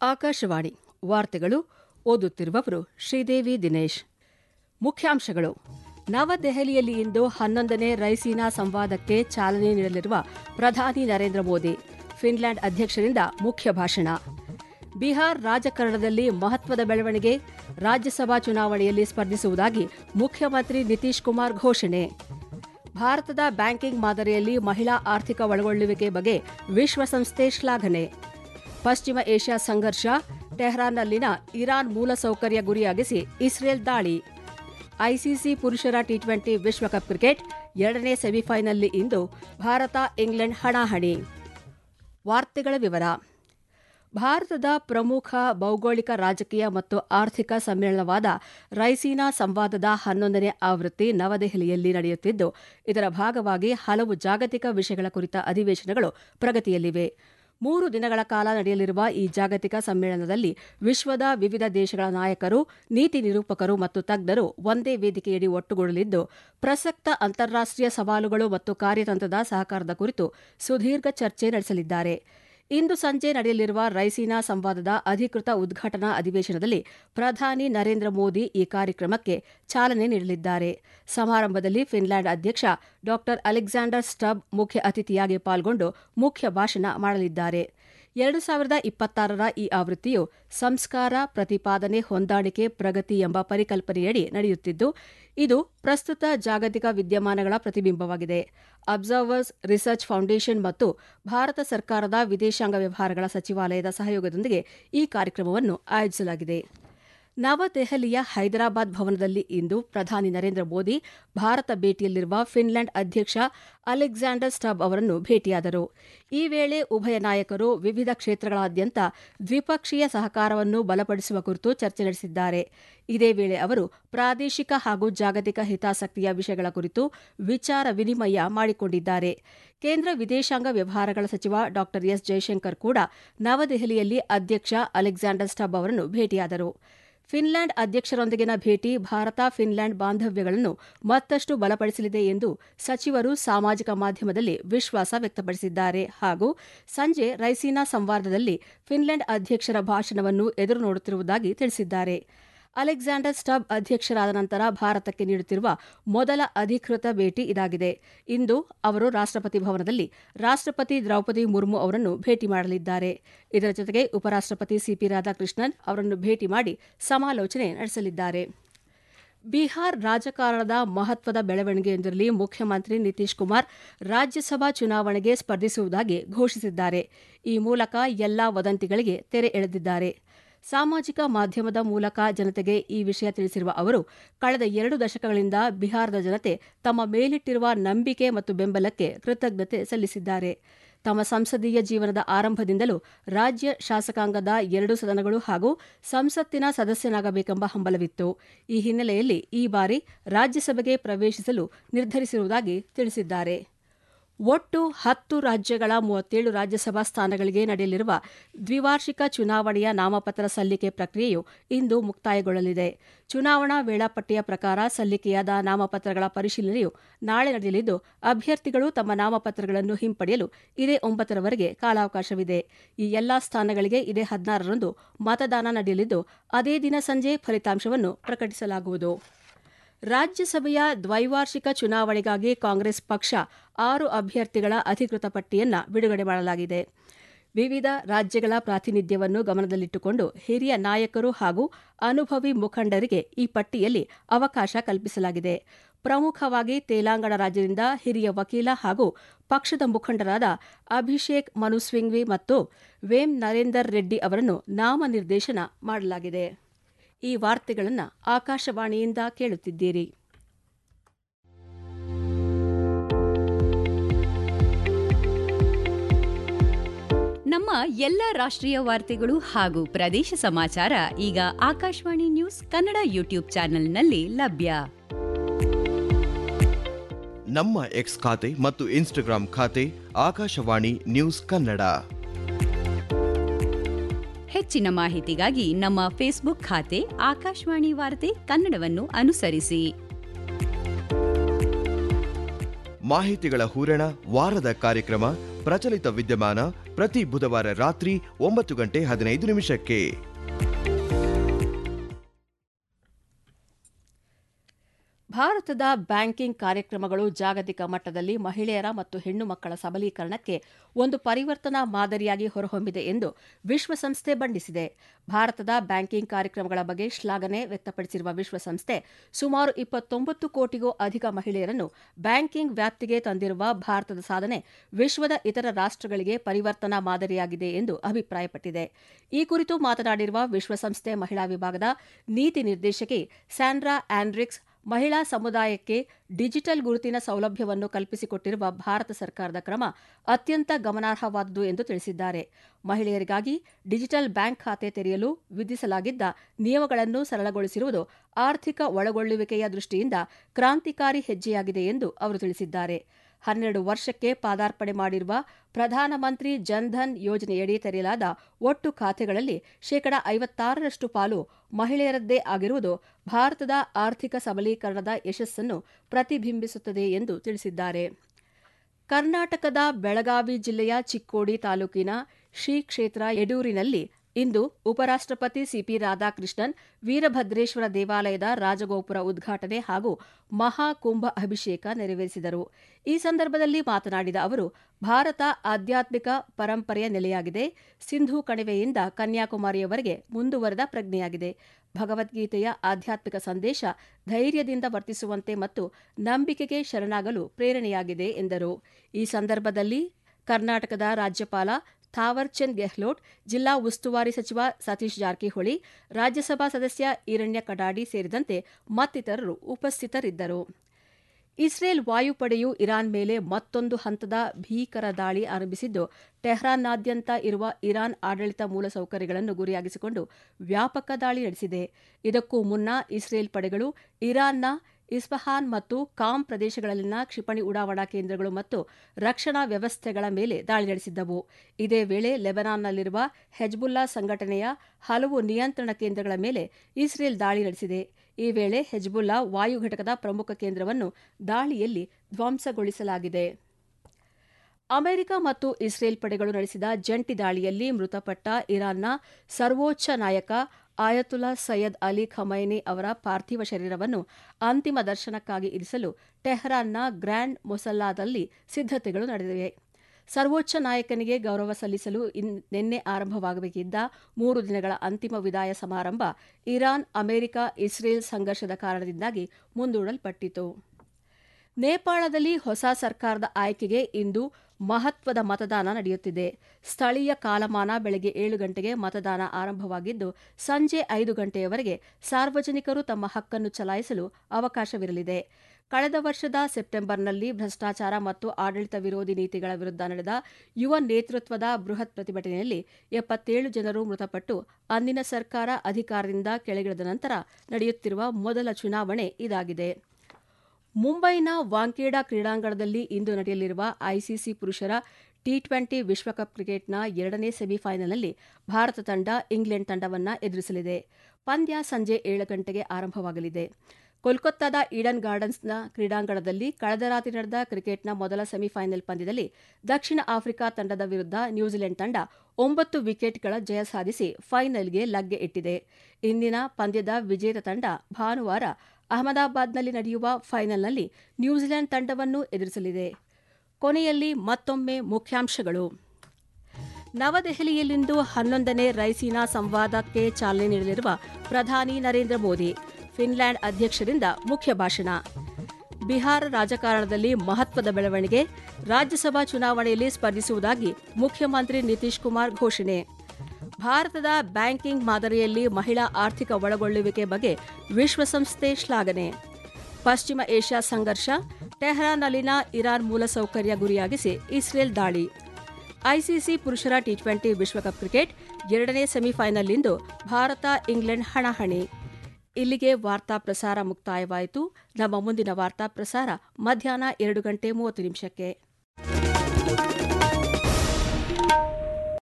ಆಕಾಶವಾಣಿ ವಾರ್ತೆಗಳು ಓದುತ್ತಿರುವವರು ಶ್ರೀದೇವಿ ದಿನೇಶ್ ಮುಖ್ಯಾಂಶಗಳು ನವದೆಹಲಿಯಲ್ಲಿ ಇಂದು ಹನ್ನೊಂದನೇ ರೈಸೀನಾ ಸಂವಾದಕ್ಕೆ ಚಾಲನೆ ನೀಡಲಿರುವ ಪ್ರಧಾನಿ ನರೇಂದ್ರ ಮೋದಿ ಫಿನ್ಲ್ಯಾಂಡ್ ಅಧ್ಯಕ್ಷರಿಂದ ಮುಖ್ಯ ಭಾಷಣ ಬಿಹಾರ್ ರಾಜಕಾರಣದಲ್ಲಿ ಮಹತ್ವದ ಬೆಳವಣಿಗೆ ರಾಜ್ಯಸಭಾ ಚುನಾವಣೆಯಲ್ಲಿ ಸ್ಪರ್ಧಿಸುವುದಾಗಿ ಮುಖ್ಯಮಂತ್ರಿ ನಿತೀಶ್ ಕುಮಾರ್ ಘೋಷಣೆ ಭಾರತದ ಬ್ಯಾಂಕಿಂಗ್ ಮಾದರಿಯಲ್ಲಿ ಮಹಿಳಾ ಆರ್ಥಿಕ ಒಳಗೊಳ್ಳುವಿಕೆ ಬಗ್ಗೆ ವಿಶ್ವಸಂಸ್ಥೆ ಶ್ಲಾಘನೆ ಪಶ್ಚಿಮ ಏಷ್ಯಾ ಸಂಘರ್ಷ ಟೆಹರಾನ್ನಲ್ಲಿನ ಇರಾನ್ ಮೂಲಸೌಕರ್ಯ ಗುರಿಯಾಗಿಸಿ ಇಸ್ರೇಲ್ ದಾಳಿ ಐಸಿಸಿ ಪುರುಷರ ಟಿ ಟ್ವೆಂಟಿ ವಿಶ್ವಕಪ್ ಕ್ರಿಕೆಟ್ ಎರಡನೇ ಸೆಮಿಫೈನಲ್ನಲ್ಲಿ ಇಂದು ಭಾರತ ಇಂಗ್ಲೆಂಡ್ ಹಣಾಹಣಿ ವಾರ್ತೆಗಳ ವಿವರ ಭಾರತದ ಪ್ರಮುಖ ಭೌಗೋಳಿಕ ರಾಜಕೀಯ ಮತ್ತು ಆರ್ಥಿಕ ಸಮ್ಮೇಳನವಾದ ರೈಸೀನಾ ಸಂವಾದದ ಹನ್ನೊಂದನೇ ಆವೃತ್ತಿ ನವದೆಹಲಿಯಲ್ಲಿ ನಡೆಯುತ್ತಿದ್ದು ಇದರ ಭಾಗವಾಗಿ ಹಲವು ಜಾಗತಿಕ ವಿಷಯಗಳ ಕುರಿತ ಅಧಿವೇಶನಗಳು ಪ್ರಗತಿಯಲ್ಲಿವೆ ಮೂರು ದಿನಗಳ ಕಾಲ ನಡೆಯಲಿರುವ ಈ ಜಾಗತಿಕ ಸಮ್ಮೇಳನದಲ್ಲಿ ವಿಶ್ವದ ವಿವಿಧ ದೇಶಗಳ ನಾಯಕರು ನೀತಿ ನಿರೂಪಕರು ಮತ್ತು ತಜ್ಞರು ಒಂದೇ ವೇದಿಕೆಯಡಿ ಒಟ್ಟುಗೂಡಲಿದ್ದು ಪ್ರಸಕ್ತ ಅಂತಾರಾಷ್ಟೀಯ ಸವಾಲುಗಳು ಮತ್ತು ಕಾರ್ಯತಂತ್ರದ ಸಹಕಾರದ ಕುರಿತು ಸುದೀರ್ಘ ಚರ್ಚೆ ನಡೆಸಲಿದ್ದಾರೆ ಇಂದು ಸಂಜೆ ನಡೆಯಲಿರುವ ರೈಸೀನಾ ಸಂವಾದದ ಅಧಿಕೃತ ಉದ್ಘಾಟನಾ ಅಧಿವೇಶನದಲ್ಲಿ ಪ್ರಧಾನಿ ನರೇಂದ್ರ ಮೋದಿ ಈ ಕಾರ್ಯಕ್ರಮಕ್ಕೆ ಚಾಲನೆ ನೀಡಲಿದ್ದಾರೆ ಸಮಾರಂಭದಲ್ಲಿ ಫಿನ್ಲ್ಯಾಂಡ್ ಅಧ್ಯಕ್ಷ ಡಾ ಅಲೆಕ್ಸಾಂಡರ್ ಸ್ಟಬ್ ಮುಖ್ಯ ಅತಿಥಿಯಾಗಿ ಪಾಲ್ಗೊಂಡು ಮುಖ್ಯ ಭಾಷಣ ಮಾಡಲಿದ್ದಾರೆ ಎರಡು ಸಾವಿರದ ಇಪ್ಪತ್ತಾರರ ಈ ಆವೃತ್ತಿಯು ಸಂಸ್ಕಾರ ಪ್ರತಿಪಾದನೆ ಹೊಂದಾಣಿಕೆ ಪ್ರಗತಿ ಎಂಬ ಪರಿಕಲ್ಪನೆಯಡಿ ನಡೆಯುತ್ತಿದ್ದು ಇದು ಪ್ರಸ್ತುತ ಜಾಗತಿಕ ವಿದ್ಯಮಾನಗಳ ಪ್ರತಿಬಿಂಬವಾಗಿದೆ ಅಬ್ಸರ್ವರ್ಸ್ ರಿಸರ್ಚ್ ಫೌಂಡೇಶನ್ ಮತ್ತು ಭಾರತ ಸರ್ಕಾರದ ವಿದೇಶಾಂಗ ವ್ಯವಹಾರಗಳ ಸಚಿವಾಲಯದ ಸಹಯೋಗದೊಂದಿಗೆ ಈ ಕಾರ್ಯಕ್ರಮವನ್ನು ಆಯೋಜಿಸಲಾಗಿದೆ ನವದೆಹಲಿಯ ಹೈದರಾಬಾದ್ ಭವನದಲ್ಲಿ ಇಂದು ಪ್ರಧಾನಿ ನರೇಂದ್ರ ಮೋದಿ ಭಾರತ ಭೇಟಿಯಲ್ಲಿರುವ ಫಿನ್ಲ್ಯಾಂಡ್ ಅಧ್ಯಕ್ಷ ಅಲೆಕ್ಸಾಂಡರ್ ಸ್ಟಬ್ ಅವರನ್ನು ಭೇಟಿಯಾದರು ಈ ವೇಳೆ ಉಭಯ ನಾಯಕರು ವಿವಿಧ ಕ್ಷೇತ್ರಗಳಾದ್ಯಂತ ದ್ವಿಪಕ್ಷೀಯ ಸಹಕಾರವನ್ನು ಬಲಪಡಿಸುವ ಕುರಿತು ಚರ್ಚೆ ನಡೆಸಿದ್ದಾರೆ ಇದೇ ವೇಳೆ ಅವರು ಪ್ರಾದೇಶಿಕ ಹಾಗೂ ಜಾಗತಿಕ ಹಿತಾಸಕ್ತಿಯ ವಿಷಯಗಳ ಕುರಿತು ವಿಚಾರ ವಿನಿಮಯ ಮಾಡಿಕೊಂಡಿದ್ದಾರೆ ಕೇಂದ್ರ ವಿದೇಶಾಂಗ ವ್ಯವಹಾರಗಳ ಸಚಿವ ಡಾ ಎಸ್ ಜೈಶಂಕರ್ ಕೂಡ ನವದೆಹಲಿಯಲ್ಲಿ ಅಧ್ಯಕ್ಷ ಅಲೆಕ್ಸಾಂಡರ್ ಸ್ಟಬ್ ಅವರನ್ನು ಭೇಟಿಯಾದರು ಫಿನ್ಲ್ಯಾಂಡ್ ಅಧ್ಯಕ್ಷರೊಂದಿಗಿನ ಭೇಟಿ ಭಾರತ ಫಿನ್ಲ್ಯಾಂಡ್ ಬಾಂಧವ್ಯಗಳನ್ನು ಮತ್ತಷ್ಟು ಬಲಪಡಿಸಲಿದೆ ಎಂದು ಸಚಿವರು ಸಾಮಾಜಿಕ ಮಾಧ್ಯಮದಲ್ಲಿ ವಿಶ್ವಾಸ ವ್ಯಕ್ತಪಡಿಸಿದ್ದಾರೆ ಹಾಗೂ ಸಂಜೆ ರೈಸೀನಾ ಸಂವಾದದಲ್ಲಿ ಫಿನ್ಲ್ಯಾಂಡ್ ಅಧ್ಯಕ್ಷರ ಭಾಷಣವನ್ನು ಎದುರು ನೋಡುತ್ತಿರುವುದಾಗಿ ತಿಳಿಸಿದ್ದಾರೆ ಅಲೆಕ್ಸಾಂಡರ್ ಸ್ಟಬ್ ಅಧ್ಯಕ್ಷರಾದ ನಂತರ ಭಾರತಕ್ಕೆ ನೀಡುತ್ತಿರುವ ಮೊದಲ ಅಧಿಕೃತ ಭೇಟಿ ಇದಾಗಿದೆ ಇಂದು ಅವರು ರಾಷ್ಟಪತಿ ಭವನದಲ್ಲಿ ರಾಷ್ಟಪತಿ ದ್ರೌಪದಿ ಮುರ್ಮು ಅವರನ್ನು ಭೇಟಿ ಮಾಡಲಿದ್ದಾರೆ ಇದರ ಜೊತೆಗೆ ಉಪರಾಷ್ಟಪತಿ ಸಿಪಿ ರಾಧಾಕೃಷ್ಣನ್ ಅವರನ್ನು ಭೇಟಿ ಮಾಡಿ ಸಮಾಲೋಚನೆ ನಡೆಸಲಿದ್ದಾರೆ ಬಿಹಾರ್ ರಾಜಕಾರಣದ ಮಹತ್ವದ ಬೆಳವಣಿಗೆಯೊಂದರಲ್ಲಿ ಮುಖ್ಯಮಂತ್ರಿ ನಿತೀಶ್ ಕುಮಾರ್ ರಾಜ್ಯಸಭಾ ಚುನಾವಣೆಗೆ ಸ್ಪರ್ಧಿಸುವುದಾಗಿ ಘೋಷಿಸಿದ್ದಾರೆ ಈ ಮೂಲಕ ಎಲ್ಲಾ ವದಂತಿಗಳಿಗೆ ತೆರೆ ಎಳೆದಿದ್ದಾರೆ ಸಾಮಾಜಿಕ ಮಾಧ್ಯಮದ ಮೂಲಕ ಜನತೆಗೆ ಈ ವಿಷಯ ತಿಳಿಸಿರುವ ಅವರು ಕಳೆದ ಎರಡು ದಶಕಗಳಿಂದ ಬಿಹಾರದ ಜನತೆ ತಮ್ಮ ಮೇಲಿಟ್ಟಿರುವ ನಂಬಿಕೆ ಮತ್ತು ಬೆಂಬಲಕ್ಕೆ ಕೃತಜ್ಞತೆ ಸಲ್ಲಿಸಿದ್ದಾರೆ ತಮ್ಮ ಸಂಸದೀಯ ಜೀವನದ ಆರಂಭದಿಂದಲೂ ರಾಜ್ಯ ಶಾಸಕಾಂಗದ ಎರಡು ಸದನಗಳು ಹಾಗೂ ಸಂಸತ್ತಿನ ಸದಸ್ಯನಾಗಬೇಕೆಂಬ ಹಂಬಲವಿತ್ತು ಈ ಹಿನ್ನೆಲೆಯಲ್ಲಿ ಈ ಬಾರಿ ರಾಜ್ಯಸಭೆಗೆ ಪ್ರವೇಶಿಸಲು ನಿರ್ಧರಿಸಿರುವುದಾಗಿ ತಿಳಿಸಿದ್ದಾರೆ ಒಟ್ಟು ಹತ್ತು ರಾಜ್ಯಗಳ ಮೂವತ್ತೇಳು ರಾಜ್ಯಸಭಾ ಸ್ಥಾನಗಳಿಗೆ ನಡೆಯಲಿರುವ ದ್ವಿವಾರ್ಷಿಕ ಚುನಾವಣೆಯ ನಾಮಪತ್ರ ಸಲ್ಲಿಕೆ ಪ್ರಕ್ರಿಯೆಯು ಇಂದು ಮುಕ್ತಾಯಗೊಳ್ಳಲಿದೆ ಚುನಾವಣಾ ವೇಳಾಪಟ್ಟಿಯ ಪ್ರಕಾರ ಸಲ್ಲಿಕೆಯಾದ ನಾಮಪತ್ರಗಳ ಪರಿಶೀಲನೆಯು ನಾಳೆ ನಡೆಯಲಿದ್ದು ಅಭ್ಯರ್ಥಿಗಳು ತಮ್ಮ ನಾಮಪತ್ರಗಳನ್ನು ಹಿಂಪಡೆಯಲು ಇದೇ ಒಂಬತ್ತರವರೆಗೆ ಕಾಲಾವಕಾಶವಿದೆ ಈ ಎಲ್ಲಾ ಸ್ಥಾನಗಳಿಗೆ ಇದೇ ಹದಿನಾರರಂದು ಮತದಾನ ನಡೆಯಲಿದ್ದು ಅದೇ ದಿನ ಸಂಜೆ ಫಲಿತಾಂಶವನ್ನು ಪ್ರಕಟಿಸಲಾಗುವುದು ರಾಜ್ಯಸಭೆಯ ದ್ವೈವಾರ್ಷಿಕ ಚುನಾವಣೆಗಾಗಿ ಕಾಂಗ್ರೆಸ್ ಪಕ್ಷ ಆರು ಅಭ್ಯರ್ಥಿಗಳ ಅಧಿಕೃತ ಪಟ್ಟಿಯನ್ನು ಬಿಡುಗಡೆ ಮಾಡಲಾಗಿದೆ ವಿವಿಧ ರಾಜ್ಯಗಳ ಪ್ರಾತಿನಿಧ್ಯವನ್ನು ಗಮನದಲ್ಲಿಟ್ಟುಕೊಂಡು ಹಿರಿಯ ನಾಯಕರು ಹಾಗೂ ಅನುಭವಿ ಮುಖಂಡರಿಗೆ ಈ ಪಟ್ಟಿಯಲ್ಲಿ ಅವಕಾಶ ಕಲ್ಪಿಸಲಾಗಿದೆ ಪ್ರಮುಖವಾಗಿ ತೇಲಂಗಾಣ ರಾಜ್ಯದಿಂದ ಹಿರಿಯ ವಕೀಲ ಹಾಗೂ ಪಕ್ಷದ ಮುಖಂಡರಾದ ಅಭಿಷೇಕ್ ಮನುಸ್ವಿಂಗ್ವಿ ಮತ್ತು ವೇಮ್ ನರೇಂದರ್ ರೆಡ್ಡಿ ಅವರನ್ನು ನಾಮನಿರ್ದೇಶನ ಮಾಡಲಾಗಿದೆ ಈ ವಾರ್ತೆಗಳನ್ನು ಆಕಾಶವಾಣಿಯಿಂದ ಕೇಳುತ್ತಿದ್ದೀರಿ ನಮ್ಮ ಎಲ್ಲ ರಾಷ್ಟ್ರೀಯ ವಾರ್ತೆಗಳು ಹಾಗೂ ಪ್ರದೇಶ ಸಮಾಚಾರ ಈಗ ಆಕಾಶವಾಣಿ ನ್ಯೂಸ್ ಕನ್ನಡ ಯೂಟ್ಯೂಬ್ ಚಾನೆಲ್ನಲ್ಲಿ ಲಭ್ಯ ನಮ್ಮ ಎಕ್ಸ್ ಖಾತೆ ಮತ್ತು ಇನ್ಸ್ಟಾಗ್ರಾಂ ಖಾತೆ ಆಕಾಶವಾಣಿ ನ್ಯೂಸ್ ಕನ್ನಡ ಹೆಚ್ಚಿನ ಮಾಹಿತಿಗಾಗಿ ನಮ್ಮ ಫೇಸ್ಬುಕ್ ಖಾತೆ ಆಕಾಶವಾಣಿ ವಾರ್ತೆ ಕನ್ನಡವನ್ನು ಅನುಸರಿಸಿ ಮಾಹಿತಿಗಳ ಹೂರಣ ವಾರದ ಕಾರ್ಯಕ್ರಮ ಪ್ರಚಲಿತ ವಿದ್ಯಮಾನ ಪ್ರತಿ ಬುಧವಾರ ರಾತ್ರಿ ಒಂಬತ್ತು ಗಂಟೆ ಹದಿನೈದು ನಿಮಿಷಕ್ಕೆ ಭಾರತದ ಬ್ಯಾಂಕಿಂಗ್ ಕಾರ್ಯಕ್ರಮಗಳು ಜಾಗತಿಕ ಮಟ್ಟದಲ್ಲಿ ಮಹಿಳೆಯರ ಮತ್ತು ಹೆಣ್ಣು ಮಕ್ಕಳ ಸಬಲೀಕರಣಕ್ಕೆ ಒಂದು ಪರಿವರ್ತನಾ ಮಾದರಿಯಾಗಿ ಹೊರಹೊಮ್ಮಿದೆ ಎಂದು ವಿಶ್ವಸಂಸ್ಥೆ ಬಣ್ಣಿಸಿದೆ ಭಾರತದ ಬ್ಯಾಂಕಿಂಗ್ ಕಾರ್ಯಕ್ರಮಗಳ ಬಗ್ಗೆ ಶ್ಲಾಘನೆ ವ್ಯಕ್ತಪಡಿಸಿರುವ ವಿಶ್ವಸಂಸ್ಥೆ ಸುಮಾರು ಇಪ್ಪತ್ತೊಂಬತ್ತು ಕೋಟಿಗೂ ಅಧಿಕ ಮಹಿಳೆಯರನ್ನು ಬ್ಯಾಂಕಿಂಗ್ ವ್ಯಾಪ್ತಿಗೆ ತಂದಿರುವ ಭಾರತದ ಸಾಧನೆ ವಿಶ್ವದ ಇತರ ರಾಷ್ಟ್ರಗಳಿಗೆ ಪರಿವರ್ತನಾ ಮಾದರಿಯಾಗಿದೆ ಎಂದು ಅಭಿಪ್ರಾಯಪಟ್ಟಿದೆ ಈ ಕುರಿತು ಮಾತನಾಡಿರುವ ವಿಶ್ವಸಂಸ್ಥೆ ಮಹಿಳಾ ವಿಭಾಗದ ನೀತಿ ನಿರ್ದೇಶಕಿ ಸ್ಯಾಂಡ್ರಾ ಆಂಡ್ರಿಕ್ಸ್ ಮಹಿಳಾ ಸಮುದಾಯಕ್ಕೆ ಡಿಜಿಟಲ್ ಗುರುತಿನ ಸೌಲಭ್ಯವನ್ನು ಕಲ್ಪಿಸಿಕೊಟ್ಟಿರುವ ಭಾರತ ಸರ್ಕಾರದ ಕ್ರಮ ಅತ್ಯಂತ ಗಮನಾರ್ಹವಾದುದು ಎಂದು ತಿಳಿಸಿದ್ದಾರೆ ಮಹಿಳೆಯರಿಗಾಗಿ ಡಿಜಿಟಲ್ ಬ್ಯಾಂಕ್ ಖಾತೆ ತೆರೆಯಲು ವಿಧಿಸಲಾಗಿದ್ದ ನಿಯಮಗಳನ್ನು ಸರಳಗೊಳಿಸಿರುವುದು ಆರ್ಥಿಕ ಒಳಗೊಳ್ಳುವಿಕೆಯ ದೃಷ್ಟಿಯಿಂದ ಕ್ರಾಂತಿಕಾರಿ ಹೆಜ್ಜೆಯಾಗಿದೆ ಎಂದು ಅವರು ತಿಳಿಸಿದ್ದಾರೆ ಹನ್ನೆರಡು ವರ್ಷಕ್ಕೆ ಪಾದಾರ್ಪಣೆ ಮಾಡಿರುವ ಪ್ರಧಾನಮಂತ್ರಿ ಜನ್ಧನ್ ಯೋಜನೆಯಡಿ ತೆರೆಯಲಾದ ಒಟ್ಟು ಖಾತೆಗಳಲ್ಲಿ ಶೇಕಡ ಐವತ್ತಾರರಷ್ಟು ಪಾಲು ಮಹಿಳೆಯರದ್ದೇ ಆಗಿರುವುದು ಭಾರತದ ಆರ್ಥಿಕ ಸಬಲೀಕರಣದ ಯಶಸ್ಸನ್ನು ಪ್ರತಿಬಿಂಬಿಸುತ್ತದೆ ಎಂದು ತಿಳಿಸಿದ್ದಾರೆ ಕರ್ನಾಟಕದ ಬೆಳಗಾವಿ ಜಿಲ್ಲೆಯ ಚಿಕ್ಕೋಡಿ ತಾಲೂಕಿನ ಶ್ರೀ ಕ್ಷೇತ್ರ ಯಡೂರಿನಲ್ಲಿ ಇಂದು ಉಪರಾಷ್ಟ್ರಪತಿ ಸಿಪಿ ರಾಧಾಕೃಷ್ಣನ್ ವೀರಭದ್ರೇಶ್ವರ ದೇವಾಲಯದ ರಾಜಗೋಪುರ ಉದ್ಘಾಟನೆ ಹಾಗೂ ಮಹಾಕುಂಭ ಅಭಿಷೇಕ ನೆರವೇರಿಸಿದರು ಈ ಸಂದರ್ಭದಲ್ಲಿ ಮಾತನಾಡಿದ ಅವರು ಭಾರತ ಆಧ್ಯಾತ್ಮಿಕ ಪರಂಪರೆಯ ನೆಲೆಯಾಗಿದೆ ಸಿಂಧೂ ಕಣಿವೆಯಿಂದ ಕನ್ಯಾಕುಮಾರಿಯವರೆಗೆ ಮುಂದುವರೆದ ಪ್ರಜ್ಞೆಯಾಗಿದೆ ಭಗವದ್ಗೀತೆಯ ಆಧ್ಯಾತ್ಮಿಕ ಸಂದೇಶ ಧೈರ್ಯದಿಂದ ವರ್ತಿಸುವಂತೆ ಮತ್ತು ನಂಬಿಕೆಗೆ ಶರಣಾಗಲು ಪ್ರೇರಣೆಯಾಗಿದೆ ಎಂದರು ಈ ಸಂದರ್ಭದಲ್ಲಿ ಕರ್ನಾಟಕದ ರಾಜ್ಯಪಾಲ ಥಾವರ್ಚಂದ್ ಗೆಹ್ಲೋಟ್ ಜಿಲ್ಲಾ ಉಸ್ತುವಾರಿ ಸಚಿವ ಸತೀಶ್ ಜಾರಕಿಹೊಳಿ ರಾಜ್ಯಸಭಾ ಸದಸ್ಯ ಈರಣ್ಯ ಕಡಾಡಿ ಸೇರಿದಂತೆ ಮತ್ತಿತರರು ಉಪಸ್ಥಿತರಿದ್ದರು ಇಸ್ರೇಲ್ ವಾಯುಪಡೆಯು ಇರಾನ್ ಮೇಲೆ ಮತ್ತೊಂದು ಹಂತದ ಭೀಕರ ದಾಳಿ ಆರಂಭಿಸಿದ್ದು ಟೆಹ್ರಾನ್ನಾದ್ಯಂತ ಇರುವ ಇರಾನ್ ಆಡಳಿತ ಮೂಲಸೌಕರ್ಯಗಳನ್ನು ಗುರಿಯಾಗಿಸಿಕೊಂಡು ವ್ಯಾಪಕ ದಾಳಿ ನಡೆಸಿದೆ ಇದಕ್ಕೂ ಮುನ್ನ ಇಸ್ರೇಲ್ ಪಡೆಗಳು ಇರಾನ್ನ ಇಸ್ಫಹಾನ್ ಮತ್ತು ಕಾಮ್ ಪ್ರದೇಶಗಳಲ್ಲಿನ ಕ್ಷಿಪಣಿ ಉಡಾವಣಾ ಕೇಂದ್ರಗಳು ಮತ್ತು ರಕ್ಷಣಾ ವ್ಯವಸ್ಥೆಗಳ ಮೇಲೆ ದಾಳಿ ನಡೆಸಿದ್ದವು ಇದೇ ವೇಳೆ ಲೆಬನಾನ್ನಲ್ಲಿರುವ ಹೆಜ್ಬುಲ್ಲಾ ಸಂಘಟನೆಯ ಹಲವು ನಿಯಂತ್ರಣ ಕೇಂದ್ರಗಳ ಮೇಲೆ ಇಸ್ರೇಲ್ ದಾಳಿ ನಡೆಸಿದೆ ಈ ವೇಳೆ ಹೆಜ್ಬುಲ್ಲಾ ವಾಯು ಘಟಕದ ಪ್ರಮುಖ ಕೇಂದ್ರವನ್ನು ದಾಳಿಯಲ್ಲಿ ಧ್ವಂಸಗೊಳಿಸಲಾಗಿದೆ ಅಮೆರಿಕ ಮತ್ತು ಇಸ್ರೇಲ್ ಪಡೆಗಳು ನಡೆಸಿದ ಜಂಟಿ ದಾಳಿಯಲ್ಲಿ ಮೃತಪಟ್ಟ ಇರಾನ್ನ ಸರ್ವೋಚ್ಚ ನಾಯಕ ಆಯತುಲ್ಲಾ ಸೈಯದ್ ಅಲಿ ಖಮೈನಿ ಅವರ ಪಾರ್ಥಿವ ಶರೀರವನ್ನು ಅಂತಿಮ ದರ್ಶನಕ್ಕಾಗಿ ಇರಿಸಲು ಟೆಹರಾನ್ನ ಗ್ರ್ಯಾಂಡ್ ಮೊಸಲ್ಲಾದಲ್ಲಿ ಸಿದ್ಧತೆಗಳು ನಡೆದಿವೆ ಸರ್ವೋಚ್ಚ ನಾಯಕನಿಗೆ ಗೌರವ ಸಲ್ಲಿಸಲು ನಿನ್ನೆ ಆರಂಭವಾಗಬೇಕಿದ್ದ ಮೂರು ದಿನಗಳ ಅಂತಿಮ ವಿದಾಯ ಸಮಾರಂಭ ಇರಾನ್ ಅಮೆರಿಕ ಇಸ್ರೇಲ್ ಸಂಘರ್ಷದ ಕಾರಣದಿಂದಾಗಿ ಮುಂದೂಡಲ್ಪಟ್ಟಿತು ನೇಪಾಳದಲ್ಲಿ ಹೊಸ ಸರ್ಕಾರದ ಆಯ್ಕೆಗೆ ಇಂದು ಮಹತ್ವದ ಮತದಾನ ನಡೆಯುತ್ತಿದೆ ಸ್ಥಳೀಯ ಕಾಲಮಾನ ಬೆಳಗ್ಗೆ ಏಳು ಗಂಟೆಗೆ ಮತದಾನ ಆರಂಭವಾಗಿದ್ದು ಸಂಜೆ ಐದು ಗಂಟೆಯವರೆಗೆ ಸಾರ್ವಜನಿಕರು ತಮ್ಮ ಹಕ್ಕನ್ನು ಚಲಾಯಿಸಲು ಅವಕಾಶವಿರಲಿದೆ ಕಳೆದ ವರ್ಷದ ಸೆಪ್ಟೆಂಬರ್ನಲ್ಲಿ ಭ್ರಷ್ಟಾಚಾರ ಮತ್ತು ಆಡಳಿತ ವಿರೋಧಿ ನೀತಿಗಳ ವಿರುದ್ಧ ನಡೆದ ಯುವ ನೇತೃತ್ವದ ಬೃಹತ್ ಪ್ರತಿಭಟನೆಯಲ್ಲಿ ಎಪ್ಪತ್ತೇಳು ಜನರು ಮೃತಪಟ್ಟು ಅಂದಿನ ಸರ್ಕಾರ ಅಧಿಕಾರದಿಂದ ಕೆಳಗಿಳಿದ ನಂತರ ನಡೆಯುತ್ತಿರುವ ಮೊದಲ ಚುನಾವಣೆ ಇದಾಗಿದೆ ಮುಂಬೈನ ವಾಂಖೇಡಾ ಕ್ರೀಡಾಂಗಣದಲ್ಲಿ ಇಂದು ನಡೆಯಲಿರುವ ಐಸಿಸಿ ಪುರುಷರ ಟಿ ಟ್ವೆಂಟಿ ವಿಶ್ವಕಪ್ ಕ್ರಿಕೆಟ್ನ ಎರಡನೇ ಸೆಮಿಫೈನಲ್ನಲ್ಲಿ ಭಾರತ ತಂಡ ಇಂಗ್ಲೆಂಡ್ ತಂಡವನ್ನು ಎದುರಿಸಲಿದೆ ಪಂದ್ಯ ಸಂಜೆ ಏಳು ಗಂಟೆಗೆ ಆರಂಭವಾಗಲಿದೆ ಕೋಲ್ಕತ್ತಾದ ಈಡನ್ ಗಾರ್ಡನ್ಸ್ನ ಕ್ರೀಡಾಂಗಣದಲ್ಲಿ ಕಳೆದ ರಾತ್ರಿ ನಡೆದ ಕ್ರಿಕೆಟ್ನ ಮೊದಲ ಸೆಮಿಫೈನಲ್ ಪಂದ್ಯದಲ್ಲಿ ದಕ್ಷಿಣ ಆಫ್ರಿಕಾ ತಂಡದ ವಿರುದ್ಧ ನ್ಯೂಜಿಲೆಂಡ್ ತಂಡ ಒಂಬತ್ತು ವಿಕೆಟ್ಗಳ ಜಯ ಸಾಧಿಸಿ ಫೈನಲ್ಗೆ ಲಗ್ಗೆ ಇಟ್ಟಿದೆ ಇಂದಿನ ಪಂದ್ಯದ ವಿಜೇತ ತಂಡ ಭಾನುವಾರ ಅಹಮದಾಬಾದ್ನಲ್ಲಿ ನಡೆಯುವ ಫೈನಲ್ನಲ್ಲಿ ನ್ಯೂಜಿಲೆಂಡ್ ತಂಡವನ್ನು ಎದುರಿಸಲಿದೆ ಕೊನೆಯಲ್ಲಿ ಮತ್ತೊಮ್ಮೆ ಮುಖ್ಯಾಂಶಗಳು ನವದೆಹಲಿಯಲ್ಲಿಂದು ಹನ್ನೊಂದನೇ ರೈಸೀನಾ ಸಂವಾದಕ್ಕೆ ಚಾಲನೆ ನೀಡಲಿರುವ ಪ್ರಧಾನಿ ನರೇಂದ್ರ ಮೋದಿ ಫಿನ್ಲ್ಯಾಂಡ್ ಅಧ್ಯಕ್ಷರಿಂದ ಮುಖ್ಯ ಭಾಷಣ ಬಿಹಾರ ರಾಜಕಾರಣದಲ್ಲಿ ಮಹತ್ವದ ಬೆಳವಣಿಗೆ ರಾಜ್ಯಸಭಾ ಚುನಾವಣೆಯಲ್ಲಿ ಸ್ಪರ್ಧಿಸುವುದಾಗಿ ಮುಖ್ಯಮಂತ್ರಿ ನಿತೀಶ್ ಕುಮಾರ್ ಘೋಷಣೆ ಭಾರತದ ಬ್ಯಾಂಕಿಂಗ್ ಮಾದರಿಯಲ್ಲಿ ಮಹಿಳಾ ಆರ್ಥಿಕ ಒಳಗೊಳ್ಳುವಿಕೆ ಬಗ್ಗೆ ವಿಶ್ವಸಂಸ್ಥೆ ಶ್ಲಾಘನೆ ಪಶ್ಚಿಮ ಏಷ್ಯಾ ಸಂಘರ್ಷ ಟೆಹರಾನ್ನಲ್ಲಿನ ಇರಾನ್ ಮೂಲಸೌಕರ್ಯ ಗುರಿಯಾಗಿಸಿ ಇಸ್ರೇಲ್ ದಾಳಿ ಐಸಿಸಿ ಪುರುಷರ ಟಿ ಟ್ವೆಂಟಿ ವಿಶ್ವಕಪ್ ಕ್ರಿಕೆಟ್ ಎರಡನೇ ಸೆಮಿಫೈನಲ್ನಿಂದು ಭಾರತ ಇಂಗ್ಲೆಂಡ್ ಹಣಾಹಣಿ ಇಲ್ಲಿಗೆ ವಾರ್ತಾ ಪ್ರಸಾರ ಮುಕ್ತಾಯವಾಯಿತು ನಮ್ಮ ಮುಂದಿನ ವಾರ್ತಾ ಪ್ರಸಾರ ಮಧ್ಯಾಹ್ನ ಎರಡು ಗಂಟೆ ಮೂವತ್ತು ನಿಮಿಷಕ್ಕೆ